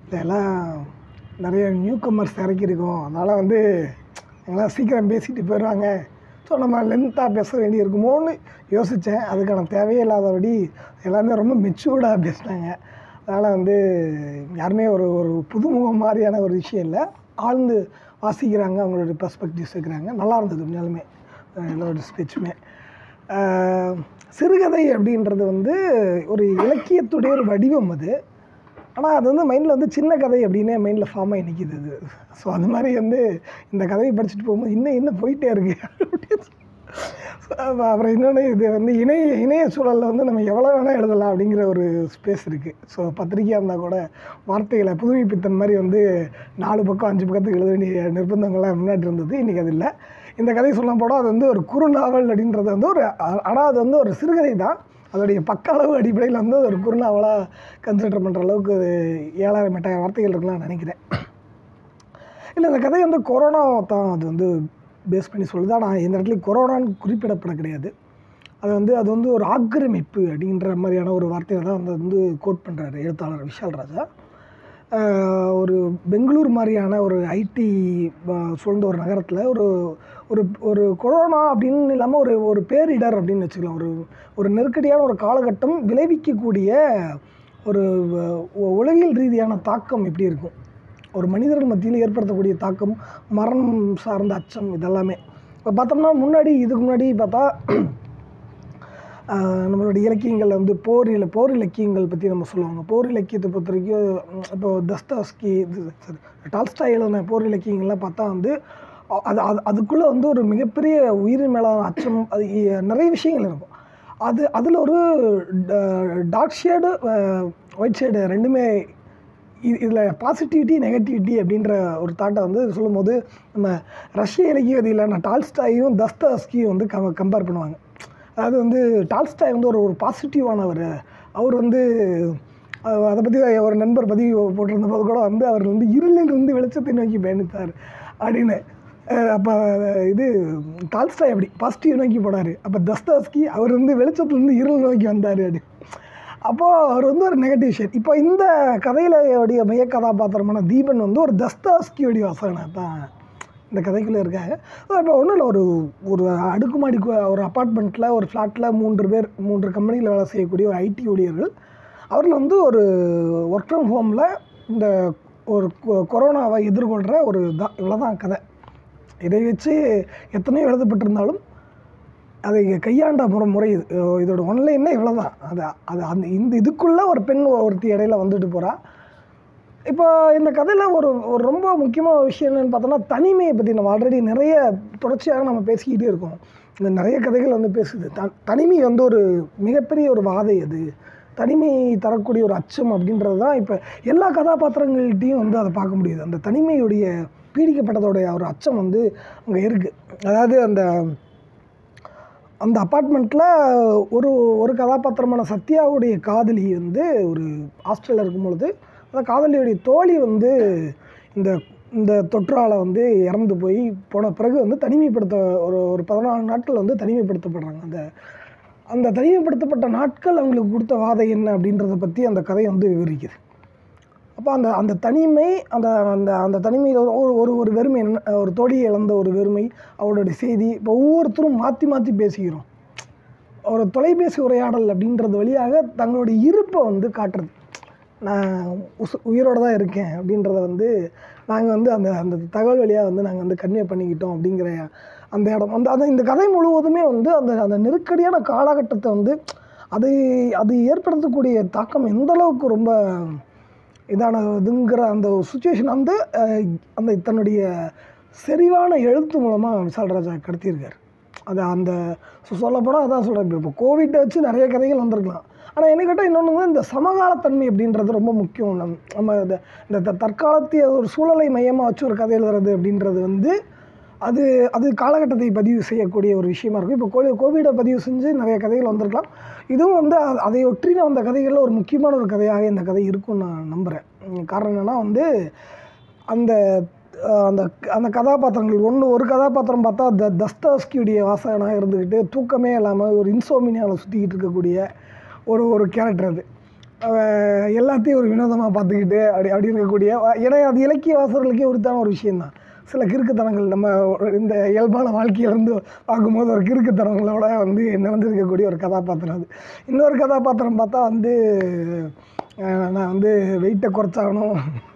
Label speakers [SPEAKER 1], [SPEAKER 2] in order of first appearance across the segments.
[SPEAKER 1] இதெல்லாம் நிறைய new commerce இறக்கியிருக்கோம் அதனால் வந்து எல்லாம் சீக்கிரம் பேசிட்டு போயிடுவாங்க ஸோ நம்ம லென்த்தாக பேச வேண்டியிருக்குமோன்னு யோசித்தேன் அதுக்கான தேவையே இல்லாதபடி எல்லாமே ரொம்ப மெச்சூர்டாக பேசினாங்க அதனால் வந்து யாருமே ஒரு ஒரு புதுமுகம் மாதிரியான ஒரு விஷயம் இல்லை ஆழ்ந்து வாசிக்கிறாங்க அவங்களோட பெர்ஸ்பெக்டிவ்ஸ் இருக்கிறாங்க நல்லா இருந்தது உண்மையாலுமே அஹ் எல்லாரோட ஸ்பீச்சுமே ஆஹ் சிறுகதை அப்படின்றது வந்து ஒரு இலக்கியத்துடைய ஒரு வடிவம் அது ஆனால் அது வந்து மைண்டில் வந்து சின்ன கதை அப்படின்னே மைண்டில் ஃபார்ம் ஆகி நிற்கிது அது ஸோ அது மாதிரி வந்து இந்த கதையை படிச்சுட்டு போகும்போது இன்னும் இன்னும் போயிட்டே இருக்கு அப்படின்னு So, அப்ப- அப்புறம் இன்னொன்று இது வந்து இணைய இணைய சூழலில் வந்து நம்ம எவ்வளோ வேணால் எழுதலாம் அப்படிங்கிற ஒரு ஸ்பேஸ் இருக்குது ஸோ பத்திரிக்கையாக இருந்தால் கூட வார்த்தைகளை புதுமைப்பித்தன் மாதிரி வந்து நாலு பக்கம் அஞ்சு பக்கத்துக்கு எழுத வேண்டிய நிர்பந்தங்கள்லாம் முன்னாடி இருந்தது இன்றைக்கி அது இல்லை இந்த கதை சொல்ல போட அது வந்து ஒரு குறுநாவல் அப்படின்றது வந்து ஒரு ஆனால் அது வந்து ஒரு சிறுகதை தான் அதோடைய பக்க அளவு அடிப்படையில் வந்து ஒரு குறுநாவலாக கன்சிடர் பண்ணுற அளவுக்கு அது ஏழாயிரம் எட்டாயிரம் வார்த்தைகள் இருக்குன்னு நான் நினைக்கிறேன் இல்லை இந்த கதை வந்து கொரோனா தான் அது வந்து பேஸ் பண்ணி சொல்லுது ஆனால் இந்த இடத்துல கொரோனான்னு குறிப்பிடப்பட கிடையாது அது வந்து அது வந்து ஒரு ஆக்கிரமிப்பு அப்படின்ற மாதிரியான ஒரு வார்த்தையை தான் வந்து வந்து கோட் பண்ணுறாரு எழுத்தாளர் விஷால் ராஜா ஆஹ் ஒரு பெங்களூர் மாதிரியான ஒரு ஐடி சூழ்ந்த ஒரு நகரத்தில் ஒரு ஒரு ஒரு கொரோனா அப்படின்னு இல்லாமல் ஒரு ஒரு பேரிடர் அப்படின்னு வச்சுக்கலாம் ஒரு ஒரு நெருக்கடியான ஒரு காலகட்டம் விளைவிக்கக்கூடிய ஒரு உ- உளவியல் ரீதியான தாக்கம் எப்படி இருக்கும் ஒரு மனிதர்கள் மத்தியில் ஏற்படுத்தக்கூடிய தாக்கம் மரணம் சார்ந்த அச்சம் இதெல்லாமே இப்போ பார்த்தோம்னா முன்னாடி இதுக்கு முன்னாடி பார்த்தா ஆஹ் நம்மளுடைய இலக்கியங்கள் வந்து போர் இல போர் இலக்கியங்கள் பற்றி நம்ம சொல்லுவாங்க போர் இலக்கியத்தை பொறுத்த வரைக்கும் உம், இப்போ தஸ்தாஸ்கி இது sorry, டால்ஸ்டாய் எழுதின போர் இலக்கியங்கள்லாம் பார்த்தா வந்து அ- அது அது அதுக்குள்ளே வந்து ஒரு மிகப்பெரிய உயிரின் மேலான அச்சம் அது இ- நிறைய விஷயங்கள் இருக்கும் அது அதில் ஒரு டார்க் ஷேடு ஒயிட் ஷேடு ரெண்டுமே இதில் பாசிட்டிவிட்டி நெகட்டிவிட்டி அப்படின்ற ஒரு தாட்டை வந்து சொல்லும்போது நம்ம ரஷ்ய இலக்கியவதியில் டால்ஸ்டாயும் தஸ்தாஸ்கியும் வந்து கம் கம்பேர் பண்ணுவாங்க அதாவது வந்து டால்ஸ்டாய் வந்து ஒரு ஒரு பாசிட்டிவானவர் அவர் வந்து அஹ், அதை பற்றி ஒரு நண்பர் பதிவு போட்டிருந்த போது கூட வந்து அவர் வந்து இருளில் இருந்து வெளிச்சத்தை நோக்கி பயணித்தார் அப்படின்னு அப்போ இது டால்ஸ்டாய் அப்படி பாசிட்டிவ் நோக்கி போனார் அப்போ தஸ்தாஸ்கி அவர் வந்து வெளிச்சத்துலேருந்து இருள் நோக்கி வந்தார் அப்படி அப்போது அவர் வந்து ஒரு நெகட்டிவ் ஷேட் இப்போ இந்த கதையில உடைய மைய கதாபாத்திரமான தீபன் வந்து ஒரு தஸ்தாஸ்கியோடைய வாசகனை தான் இந்த கதைக்குள்ளே இருக்காங்க இப்போ ஒன்றும் இல்லை ஒரு ஒரு அடுக்குமாடி கு- ஒரு அப்பார்ட்மெண்ட்டில் ஒரு ஃப்ளாட்டில் மூன்று பேர் மூன்று கம்பெனியில் வேலை செய்யக்கூடிய ஒரு ஐடி ஊழியர்கள் அவர்கள் வந்து ஒரு ஒர்க் ஃப்ரம் ஹோமில் இந்த ஒரு கொ- கொரோனாவை எதிர்கொள்கிற ஒரு தான் இவ்வளோதான் கதை இதை வச்சு எத்தனையோ எழுதப்பட்டிருந்தாலும் அதை கையாண்ட முறை முறை இது அஹ் இதோட ஒன்லைன்னா இவ்வளோ தான் அது அது அந்த இந்த இதுக்குள்ளே ஒரு பெண் ஒருத்தி இடையில வந்துட்டு போகிறா இப்போ இந்த கதையில் ஒரு ஒரு ரொம்ப முக்கியமான ஒரு விஷயம் என்னென்னு பார்த்தோம்னா தனிமையை பற்றி நம்ம ஆல்ரெடி நிறைய தொடர்ச்சியாக நம்ம பேசிக்கிட்டே இருக்கோம் இந்த நிறைய கதைகள் வந்து பேசுது த தனிமை வந்து ஒரு மிகப்பெரிய ஒரு வாதை அது தனிமை தரக்கூடிய ஒரு அச்சம் அப்படின்றது தான் இப்போ எல்லா கதாபாத்திரங்கள்கிட்டையும் வந்து அதை பார்க்க முடியுது அந்த தனிமையுடைய பீடிக்கப்பட்டதோடைய ஒரு அச்சம் வந்து அங்கே இருக்குது அதாவது அந்த அந்த அப்பார்ட்மெண்ட்டில் ஒரு ஒரு கதாபாத்திரமான சத்யாவுடைய காதலி வந்து ஒரு ஹாஸ்டலில் இருக்கும் பொழுது அந்த காதலியுடைய தோழி வந்து இந்த இந்த தொற்றால் வந்து இறந்து போய் போன பிறகு வந்து தனிமைப்படுத்த ஒரு ஒரு பதினாலு நாட்கள் வந்து தனிமைப்படுத்தப்படுறாங்க அந்த அந்த தனிமைப்படுத்தப்பட்ட நாட்கள் அவங்களுக்கு கொடுத்த வாதை என்ன அப்படின்றத பற்றி அந்த கதை வந்து விவரிக்குது அப்போ அந்த அந்த தனிமை அந்த அந்த அந்த தனிமையில் ஒரு ஒரு ஒரு வெறுமை என்ன ஒரு தோழியை இழந்த ஒரு வெறுமை அவளுடைய செய்தி இப்போ ஒவ்வொருத்தரும் மாற்றி மாற்றி பேசிக்கிறோம் ஒரு தொலைபேசி உரையாடல் அப்படின்றது வழியாக தங்களுடைய இருப்பை வந்து காட்டுறது நான் உசு உயிரோடு தான் இருக்கேன் அப்படின்றத வந்து நாங்கள் வந்து அந்த அந்த தகவல் வழியாக வந்து நாங்கள் வந்து கன்வே பண்ணிக்கிட்டோம் அப்படிங்கிற அந்த இடம் அந்த அந்த இந்த கதை முழுவதுமே வந்து அந்த அந்த நெருக்கடியான காலகட்டத்தை வந்து அது அது ஏற்படுத்தக்கூடிய தாக்கம் எந்த அளவுக்கு ரொம்ப இதானதுங்கிற அந்த சுச்சுவேஷன் வந்து அஹ், அந்த தன்னுடைய செறிவான எழுத்து மூலமாக விஷால் ராஜா கடத்தியிருக்கார் அது அந்த சொல்லப்போனால் அதான் சொல்கிறேன் இப்போ கோவிட்டை வச்சு நிறைய கதைகள் வந்திருக்கலாம் ஆனால் என்ன கேட்டால் இன்னொன்று வந்து இந்த சமகாலத்தன்மை அப்படின்றது ரொம்ப முக்கியம் நம் நம்ம இந்த இந்த த- தற்காலத்திய ஒரு சூழலை மையமாக வச்சு ஒரு கதை எழுதுறது அப்படின்றது வந்து அது அது காலகட்டத்தை பதிவு செய்யக்கூடிய ஒரு விஷயமா இருக்கும் இப்போ கோ கோவிடை பதிவு செஞ்சு நிறைய கதைகள் வந்திருக்கலாம் இதுவும் வந்து அ- அதை ஒற்றின அந்த கதைகளில் ஒரு முக்கியமான ஒரு கதையாக இந்த கதை இருக்கும்னு நான் நம்புகிறேன் உம் காரணம் என்னென்னா வந்து அந்த அஹ், அந்த அந்த கதாபாத்திரங்கள் ஒன்று ஒரு கதாபாத்திரம் பார்த்தா த தஸ்தாஸ்கியுடைய வாசகனாக இருந்துக்கிட்டு தூக்கமே இல்லாமல் ஒரு இன்சோமினியாவில் சுற்றிக்கிட்டு இருக்கக்கூடிய ஒரு ஒரு கேரக்டர் அது அஹ், எல்லாத்தையும் ஒரு வினோதமாக பார்த்துக்கிட்டு அப்படி அப்படி இருக்கக்கூடிய ஏன்னா அது இலக்கிய வாசகர்களுக்கே உரித்தான ஒரு விஷயந்தான் சில கிறுக்குத்தனங்கள் நம்ம ஒரு இந்த இயல்பான வாழ்க்கையிலேருந்து பார்க்கும்போது ஒரு கிறுக்குத்தனங்களோட வந்து நிறைஞ்சிருக்கக்கூடிய ஒரு கதாபாத்திரம் அது இன்னொரு கதாபாத்திரம் பார்த்தா வந்து அஹ், நான் வந்து வெயிட்டை குறைச்சாகணும்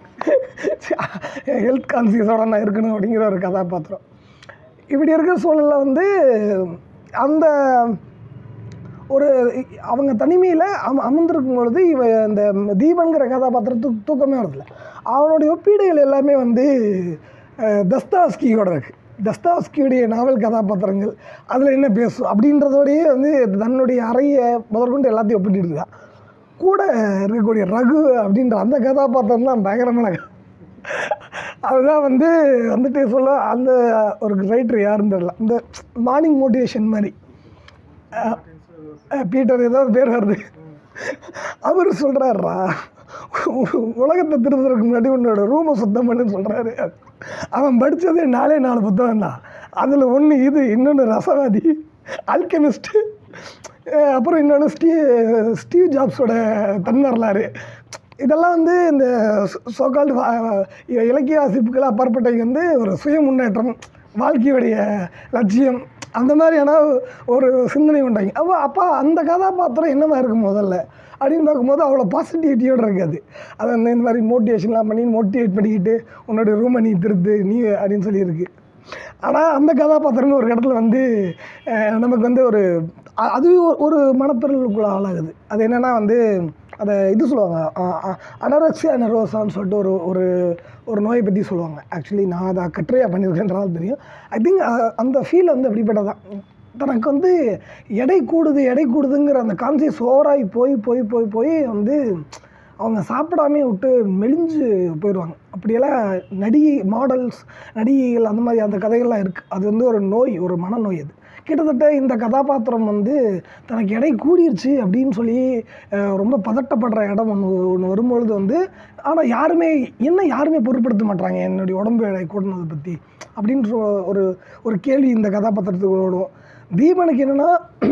[SPEAKER 1] ஹெல்த் கான்சியஸோட நான் இருக்கணும் அப்படிங்கிற ஒரு கதாபாத்திரம் இப்படி இருக்கிற சூழலில் வந்து அந்த ஒரு அவங்க தனிமையில் அம அமர்ந்திருக்கும் பொழுது இவ இந்த தீபன்கிற கதாபாத்திரத்துக்கு தூக்கமே வரதில்ல அவனுடைய ஒப்பீடுகள் எல்லாமே வந்து அஹ், தஸ்தாஸ்கியோட இருக்குது தஸ்தாஸ்கியுடைய நாவல் கதாபாத்திரங்கள் அதில் என்ன பேசும் அப்படின்றதோடையே வந்து தன்னுடைய அறையை முதற்கொண்டு எல்லாத்தையும் ஒப்பிட்டு இருக்கான் கூட இருக்கக்கூடிய ரகு அப்படின்ற அந்த கதாபாத்திரம் தான் பயங்கரமான க- அதுதான் வந்து வந்துட்டு சொல்ல அந்த ஒரு ரைட்டர் யாருன்னு தெரியல இந்த மார்னிங் மோட்டிவேஷன் மாதிரி அஹ், அஹ், பீட்டர் ஏதோ ஒரு பேர் வருது அவர் சொல்கிறாருடா உலகத்தை திருத்துறதுக்கு முன்னாடி உன்னோட ரூமை சுத்தம் பண்ணுன்னு சொல்கிறாரு அவன் படித்ததே நாலே நாலு புத்தகம் தான் அதில் ஒன்று இது இன்னொன்று ரசவாதி அல்கெமிஸ்ட்டு அப்புறம் இன்னொன்று ஸ்டீவ் ஸ்டீவ் ஜாப்ஸோட தன்வரலாறு இதெல்லாம் வந்து இந்த சோகால்டு இலக்கிய வாசிப்புகள் அப்பாற்பட்டவங்க வந்து ஒரு சுய முன்னேற்றம் வாழ்க்கையுடைய லட்சியம் அந்த மாதிரியான ஒரு சிந்தனை உண்டாங்க அப்போ அப்போ அந்த கதாபாத்திரம் என்னமா இருக்கும் முதல்ல அப்படின்னு பார்க்கும்போது அவ்வளோ பாசிட்டிவிட்டியோடு இருக்காது அது வந்து இந்த மாதிரி மோட்டிவேஷன்லாம் பண்ணி மோட்டிவேட் பண்ணிக்கிட்டு உன்னோட ரூமை நீ திருத்து நீ அப்படின்னு சொல்லியிருக்கு ஆனால் அந்த கதாபாத்திரங்கள் ஒரு இடத்துல வந்து அஹ், நமக்கு வந்து ஒரு அ- அது ஒரு- ஒரு மனப்பிறலுக்குள்ள ஆளாகுது அது என்னென்னா வந்து அதை இது சொல்லுவாங்க அனரக்சியா நர்வஸான்னு சொல்லிட்டு ஒரு ஒரு ஒரு நோயை பற்றி சொல்லுவாங்க ஆக்சுவலி நான் அதை கட்டுரையாக பண்ணியிருக்கேன்றாலும் தெரியும் ஐ திங்க் அந்த ஃபீல் வந்து அப்படிப்பட்டதான் தனக்கு வந்து எடை கூடுது எடை கூடுதுங்கிற அந்த கான்சியஸ் ஓவராகி போய் போய் போய் போய் வந்து அவங்க சாப்பிடாமே விட்டு மெலிஞ்சு போயிடுவாங்க அப்படியெல்லாம் நடிகை மாடல்ஸ் நடிகைகள் அந்த மாதிரி அந்த கதைகள்லாம் இருக்குது அது வந்து ஒரு நோய் ஒரு மனநோய் அது கிட்டத்தட்ட இந்த கதாபாத்திரம் வந்து தனக்கு எடை கூடிருச்சு அப்படின்னு சொல்லி அஹ், ரொம்ப பதட்டப்படுற இடம் ஒன்று ஒன்று வரும்பொழுது வந்து ஆனால் யாருமே என்ன யாருமே பொருட்படுத்த மாட்டாங்க என்னுடைய உடம்பு எடை கூடினதை பற்றி அப்படின்ற ஒரு ஒரு கேள்வி இந்த கதாபாத்திரத்துக்கு ஓடும் தீபனுக்கு என்னென்னா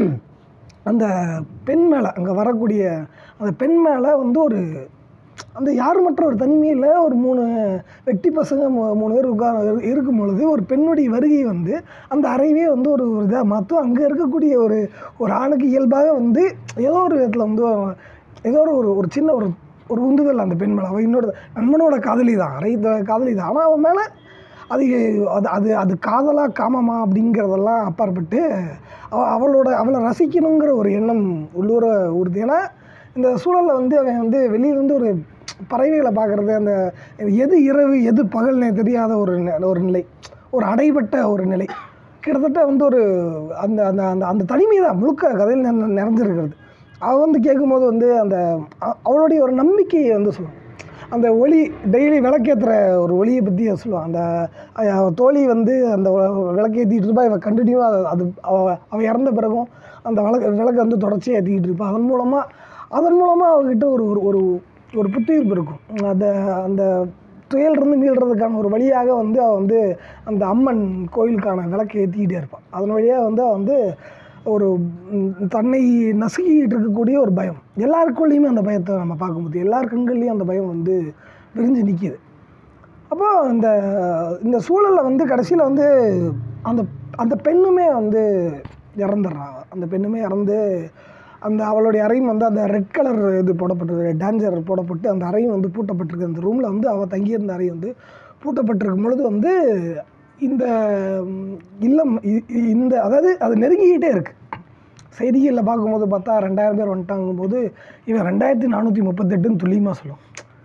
[SPEAKER 1] அந்த பெண் மேலே அங்கே வரக்கூடிய அந்த பெண் மேலே வந்து ஒரு அந்த யாருமற்ற ஒரு தனிமையில் ஒரு மூணு வெட்டி பசங்க மூ- மூணு பேர் உட்கார இருக்கும் பொழுது ஒரு பெண்ணுடைய வருகை வந்து அந்த அறையவே வந்து ஒரு ஒரு இதாக மாற்றும் அங்கே இருக்கக்கூடிய ஒரு ஒரு ஆணுக்கு இயல்பாக வந்து ஏதோ ஒரு விதத்தில் வந்து ஏதோ ஒரு ஒரு ஒரு சின்ன ஒரு ஒரு உந்துதல் அந்த பெண் மேலே அவள் இன்னொரு நண்பனோட காதலி தான் அறை காதலி தான் ஆனால் அவன் மேலே அது அது அது அது காதலா காமமா அப்படிங்கிறதெல்லாம் அப்பாற்பட்டு அவ அவளோட அவளை ரசிக்கணுங்கிற ஒரு எண்ணம் உள்ளூர உறுதி ஏன்னா இந்த சூழலில் வந்து அவன் வந்து வெளியிலேருந்து ஒரு பறவைகளை பார்க்குறது அந்த எது இரவு எது பகல்னே தெரியாத ஒரு நி- ஒரு நிலை ஒரு அடைபட்ட ஒரு நிலை கிட்டத்தட்ட வந்து ஒரு அந்த அந்த அந்த அந்த தனிமை தான் முழுக்க கதையில் நிற- நிறைஞ்சிருக்கிறது அவள் வந்து கேட்கும்போது வந்து அந்த அ- அவளுடைய ஒரு நம்பிக்கையை வந்து சொல்லுவான் அந்த ஒளி டெய்லி விளக்கேற்றுற ஒரு ஒளியை பற்றி சொல்லுவான் அந்த அஹ், அவ தோழி வந்து அந்த வ- விளக்கேற்றிட்டு இருப்பா இவன் கண்டினியூவாக அது அவ அவள் இறந்த பிறகும் அந்த விளக்கு விளக்கை வந்து தொடர்ச்சியாக ஏற்றிக்கிட்டு இருப்பாள் அதன் மூலமாக அதன் மூலமாக அவர்கிட்ட ஒரு ஒரு ஒரு ஒரு புத்துயிர்ப்பு இருக்கும் அந்த அந்த துயலிருந்து மீள்றதுக்கான ஒரு வழியாக வந்து அவள் வந்து அந்த அம்மன் கோயிலுக்கான விளக்கை ஏற்றிக்கிட்டே இருப்பாள் அதன் வழியாக வந்து அவள் வந்து ஒரு ம், தன்னை நசுக்கிட்டு இருக்கக்கூடிய ஒரு பயம் எல்லாருக்குள்ளேயுமே அந்த பயத்தை நம்ம பார்க்கும்போது எல்லார் கண்கள்லேயும் அந்த பயம் வந்து விரிஞ்சு நிற்கிது அப்போ இந்த இந்த சூழலில் வந்து கடைசியில் வந்து அந்த அந்த பெண்ணுமே வந்து இறந்துடுறாங்க அந்த பெண்ணுமே இறந்து அந்த அவளுடைய அறையும் வந்து அந்த ரெட் கலர் இது போடப்பட்டிருக்கு டேஞ்சர் போடப்பட்டு அந்த அறையும் வந்து பூட்டப்பட்டிருக்கு அந்த ரூமில் வந்து அவள் தங்கியிருந்த அறை வந்து பூட்டப்பட்டிருக்கும் பொழுது வந்து இந்த ம், இல்லம் இ- இ- இந்த அதாவது அது நெருங்கிக்கிட்டே இருக்குது செய்திகளில் பார்க்கும்போது பார்த்தா ரெண்டாயிரம் பேர் வந்துட்டாங்கும் போது இவன் ரெண்டாயிரத்தி நானூற்றி முப்பத்தெட்டுன்னு துல்லியமாக சொல்லும்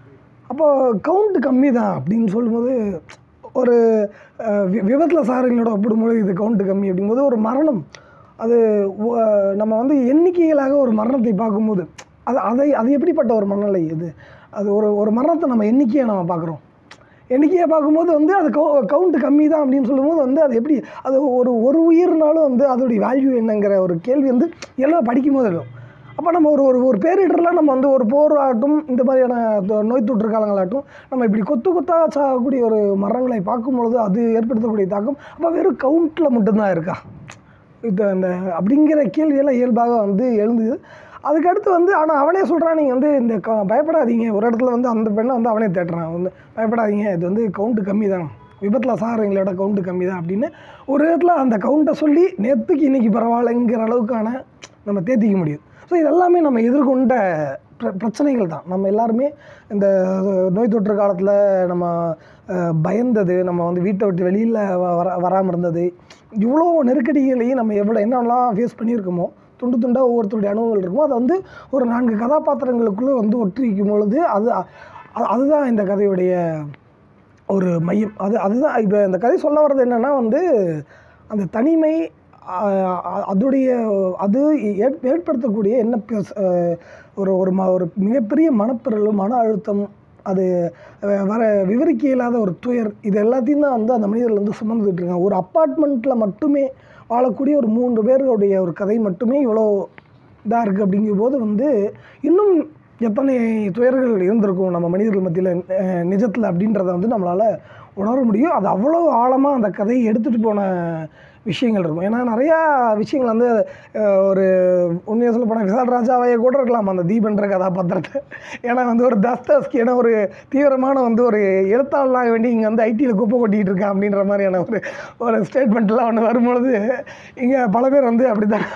[SPEAKER 1] அப்போது கவுண்ட் கம்மி தான் அப்படின்னு சொல்லும்போது ஒரு அஹ், வி- விபத்தில் சாரங்களோட ஒப்பிடும்போது இது கவுண்ட் கம்மி அப்படிங்கும்போது ஒரு மரணம் அது ஒ- நம்ம வந்து எண்ணிக்கைகளாக ஒரு மரணத்தை பார்க்கும்போது அது அதை அது எப்படிப்பட்ட ஒரு மனநிலை இது அது ஒரு ஒரு மரணத்தை நம்ம எண்ணிக்கையை நம்ம பார்க்குறோம் எண்ணிக்கையை பார்க்கும்போது வந்து அது கவு கவுண்ட் கம்மி தான் அப்படின்னு சொல்லும்போது வந்து அது எப்படி அது ஒரு ஒரு உயிர்னாலும் வந்து அதோடைய வேல்யூ என்னங்கிற ஒரு கேள்வி வந்து எல்லாம் படிக்கும்போது இருக்கும் அப்போ நம்ம ஒரு ஒரு ஒரு பேரிடர்லாம் நம்ம வந்து ஒரு போர் ஆகட்டும் இந்த மாதிரியான தொ- நோய் தொற்று காலங்களாகட்டும் நம்ம இப்படி கொத்து கொத்தாக சாகக்கூடிய ஒரு மரங்களை பார்க்கும்பொழுது அது ஏற்படுத்தக்கூடிய தாக்கம் அப்போ வெறும் கவுண்ட்டில் மட்டும்தான் இருக்கா இது அந்த அப்படிங்கிற கேள்வியெல்லாம் இயல்பாக வந்து எழுந்தது அதுக்கடுத்து வந்து ஆனால் அவனே சொல்கிறான் நீங்கள் வந்து இந்த க பயப்படாதீங்க ஒரு இடத்துல வந்து அந்த பெண்ணை வந்து அவனே தேட்டுறான் வந்து பயப்படாதீங்க இது வந்து கவுண்ட்டு கம்மி தான் விபத்தில் சாகிறவங்களோட கவுண்ட்டு கம்மி தான் அப்படின்னு ஒரு இடத்துல அந்த கவுண்ட்டை சொல்லி நேற்றுக்கு இன்றைக்கி பரவாயில்லைங்கிற அளவுக்கான நம்ம தேத்திக்க முடியும் ஸோ இதெல்லாமே நம்ம எதிர்கொண்ட பிர பிரச்சனைகள் தான் நம்ம எல்லாருமே இந்த நோய் தொற்று காலத்தில் நம்ம அஹ், பயந்தது நம்ம வந்து வீட்டை விட்டு வெளியில் வர வராமல் இருந்தது இவ்வளோ நெருக்கடிகளையும் நம்ம எவ்வளோ என்னெல்லாம் ஃபேஸ் பண்ணியிருக்கோமோ துண்டு துண்டாக ஒவ்வொருத்தருடைய அனுபவங்கள் இருக்குமோ அதை வந்து ஒரு நான்கு கதாபாத்திரங்களுக்குள்ளே வந்து ஒற்றி வைக்கும் பொழுது அது அ- அதுதான் இந்த கதையுடைய ஒரு மையம் அது அதுதான் இப்போ இந்த கதை சொல்ல வர்றது என்னென்னா வந்து அந்த தனிமை ஆஹ், அ- அதோடைய அது ஏற்- ஏற்படுத்தக்கூடிய என்ன பெஸ்- ஆஹ், ஒரு ஒரு ம ஒரு மிகப்பெரிய மனப்பிரல் மன அழுத்தம் அது அஹ், வர விவரிக்க இயலாத ஒரு துயர் இது எல்லாத்தையும் தான் வந்து அந்த மனிதர்கள் வந்து சுமந்துட்டு இருக்காங்க ஒரு அப்பார்ட்மெண்ட்டில் மட்டுமே வாழக்கூடிய ஒரு மூன்று பேர்களுடைய ஒரு கதை மட்டுமே இவ்வளோ இதாக இருக்குது அப்படிங்கும்போது வந்து இன்னும் எத்தனை துயர்கள் இருந்திருக்கும் நம்ம மனிதர்கள் மத்தியில் நிஜத்தில் அப்படின்றத வந்து நம்மளால் உணர முடியும் அது அவ்வளோ ஆழமாக அந்த கதையை எடுத்துகிட்டு போன விஷயங்கள் இருக்கும் ஏன்னா நிறையா விஷயங்கள் வந்து அஹ், ஒரு உண்மையாக சொல்ல போனால் விசால் ராஜாவையே கூட இருக்கலாம் அந்த தீபன்ற கதாபாத்திரத்தை ஏன்னா வந்து ஒரு தஸ்தஸ்கி ஏன்னா ஒரு தீவிரமான வந்து ஒரு எழுத்தாளனாக வேண்டி இங்கே வந்து ஐடியில் குப்பை கொட்டிகிட்டு இருக்கான் அப்படின்ற மாதிரியான ஒரு ஒரு ஸ்டேட்மெண்ட்லாம் ஒன்று வரும்பொழுது இங்கே பல பேர் வந்து அப்படி தான்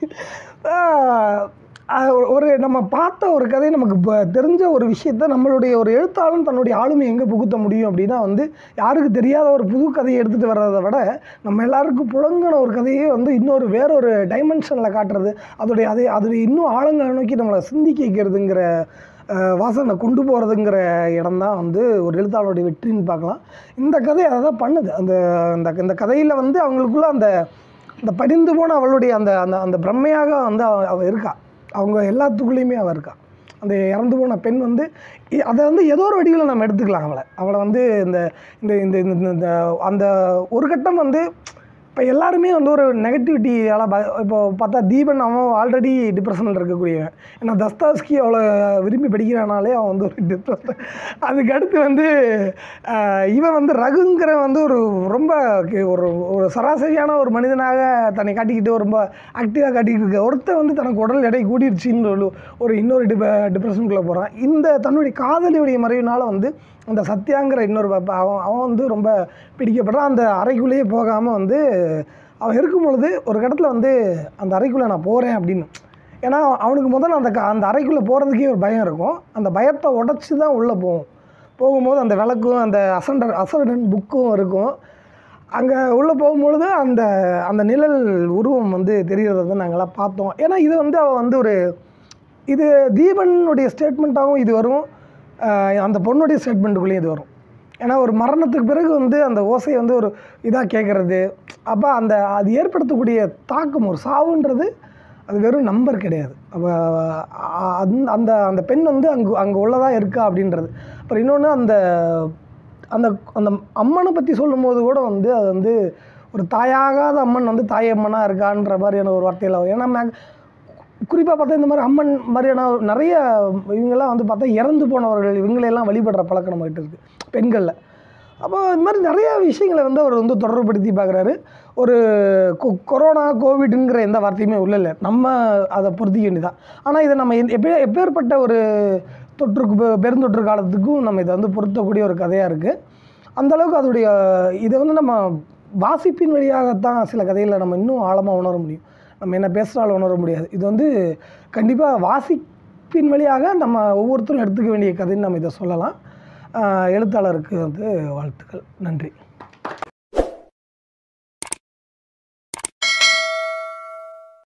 [SPEAKER 1] ஒரு நம்ம பார்த்த ஒரு கதை நமக்கு இப்போ தெரிஞ்ச ஒரு விஷயத்த நம்மளுடைய ஒரு எழுத்தாளன் தன்னுடைய ஆளுமை எங்கே புகுத்த முடியும் அப்படின்னா வந்து யாருக்கு தெரியாத ஒரு புது கதையை எடுத்துகிட்டு வர்றதை விட நம்ம எல்லாருக்கும் புழங்கின ஒரு கதையை வந்து இன்னொரு வேற ஒரு டைமென்ஷனில் காட்டுறது அதோடைய அதை அதோடைய இன்னும் ஆழங்களை நோக்கி நம்மளை சிந்திக்க வைக்கிறதுங்கிற அஹ், வாசனை கொண்டு போகிறதுங்கிற இடம் தான் வந்து ஒரு எழுத்தாளருடைய வெற்றின்னு பார்க்கலாம் இந்த கதை அதை தான் பண்ணுது அந்த அந்த இந்த கதையில் வந்து அவங்களுக்குள்ள அந்த அந்த படிந்து போன அவளுடைய அந்த அந்த அந்த பிரம்மையாக வந்து அவ அவள் இருக்கா அவங்க எல்லாத்துக்குள்ளேயுமே அவள் இருக்கா அந்த இறந்து போன பெண் வந்து இ- அதை வந்து ஏதோ ஒரு வடிவில் நம்ம எடுத்துக்கலாம் அவளை அவளை வந்து இந்த இந்த இந்த இந்த- இந்த அந்த ஒரு கட்டம் வந்து இப்போ எல்லாருமே வந்து ஒரு நெகட்டிவிட்டியால் ப இப்போ பார்த்தா தீபன் அவன் ஆல்ரெடி டிப்ரெஷனில் இருக்கக்கூடியவன் ஏன்னா தஸ்தாஸ்கி அவளை விரும்பி படிக்கிறானாலே அவன் வந்து ஒரு டிப்ரெஷன் அதுக்கு அடுத்து வந்து ஆஹ், இவன் வந்து ரகுங்கிற வந்து ஒரு ரொம்ப கி- ஒரு ஒரு சராசரியான ஒரு மனிதனாக தன்னை காட்டிக்கிட்டு ரொம்ப ஆக்டிவாக காட்டிக்கிட்டு இருக்க ஒருத்தன் வந்து தனக்கு உடல் எடை கூடிருச்சின்னு ஒரு ஒரு இன்னொரு டிப டிப்ரெஷனுக்குள்ளே போகிறான் இந்த தன்னுடைய காதலியுடைய மறைவினால வந்து அந்த சத்யாங்கிற இன்னொரு ப- அவன் அவன் வந்து ரொம்ப பிடிக்கப்படுறான் அந்த அறைக்குள்ளேயே போகாமல் வந்து அவன் இருக்கும் பொழுது ஒரு இடத்துல வந்து அந்த அறைக்குள்ளே நான் போகிறேன் அப்படின்னு ஏன்னா அவனுக்கு முதல்ல அந்த க- அந்த அறைக்குள்ளே போகிறதுக்கே ஒரு பயம் இருக்கும் அந்த பயத்தை உடச்சி தான் உள்ளே போகும் போகும்போது அந்த விளக்கும் அந்த அசண்டர் அசடன் புக்கும் இருக்கும் அங்கே உள்ளே போகும்பொழுது அந்த அந்த நிழல் உருவம் வந்து தெரிகிறத வந்து நாங்களாம் பார்த்தோம் ஏன்னா இது வந்து அவள் வந்து ஒரு இது தீபனுடைய ஸ்டேட்மெண்ட்டாகவும் இது வரும் ஆஹ் அந்த பொண்ணுடைய ஸ்டேட்மெண்ட்டுக்குள்ளேயும் இது வரும் ஏன்னா ஒரு மரணத்துக்கு பிறகு வந்து அந்த ஓசையை வந்து ஒரு இதாக கேட்குறது அப்போ அந்த அது ஏற்படுத்தக்கூடிய தாக்கம் ஒரு சாவுன்றது அது வெறும் நம்பர் கிடையாது அப்போ அந்த அந்த அந்த பெண் வந்து அங்கே அங்கே உள்ளதாக இருக்கா அப்படின்றது அப்புறம் இன்னொன்று அந்த அந்த அந்த அம்மனை பற்றி சொல்லும்போது கூட வந்து அது வந்து ஒரு தாயாகாத அம்மன் வந்து தாயம்மனாக இருக்கான்ற மாதிரியான ஒரு வார்த்தையில் வரும் ஏன்னா மேக் குறிப்பாக பார்த்தா இந்த மாதிரி அம்மன் மாதிரியான ஒரு நிறைய இவங்கெல்லாம் வந்து பார்த்தா இறந்து போனவர்கள் இவங்களையெல்லாம் வழிபடுற பழக்கம் நம்மகிட்ட இருக்குது பெண்களில் அப்போ இந்த மாதிரி நிறைய விஷயங்களை வந்து அவர் வந்து தொடர்புபடுத்தி பார்க்குறாரு ஒரு கொ- கொரோனா கோவிடுங்கிற எந்த வார்த்தையுமே உள்ள இல்லை நம்ம அதை பொருத்திக்க வேண்டியதான் ஆனால் இதை நம்ம எந்த- எப்பே எப்பேற்பட்ட ஒரு தொற்றுக்கு பெ- பெருந்தொற்று காலத்துக்கும் நம்ம இதை வந்து பொருத்தக்கூடிய ஒரு கதையாக இருக்குது அந்தளவுக்கு அதோடைய இதை வந்து நம்ம வாசிப்பின் வழியாகத்தான் சில கதைகளை நம்ம இன்னும் ஆழமாக உணர முடியும் நம்ம என்ன பேசுகிறாலும் உணர முடியாது இது வந்து கண்டிப்பாக வாசிப்பின் வழியாக நம்ம ஒவ்வொருத்தரும் எடுத்துக்க வேண்டிய கதைன்னு நம்ம இதை சொல்லலாம் ஆஹ் எழுத்தாளருக்கு வந்து வாழ்த்துக்கள் நன்றி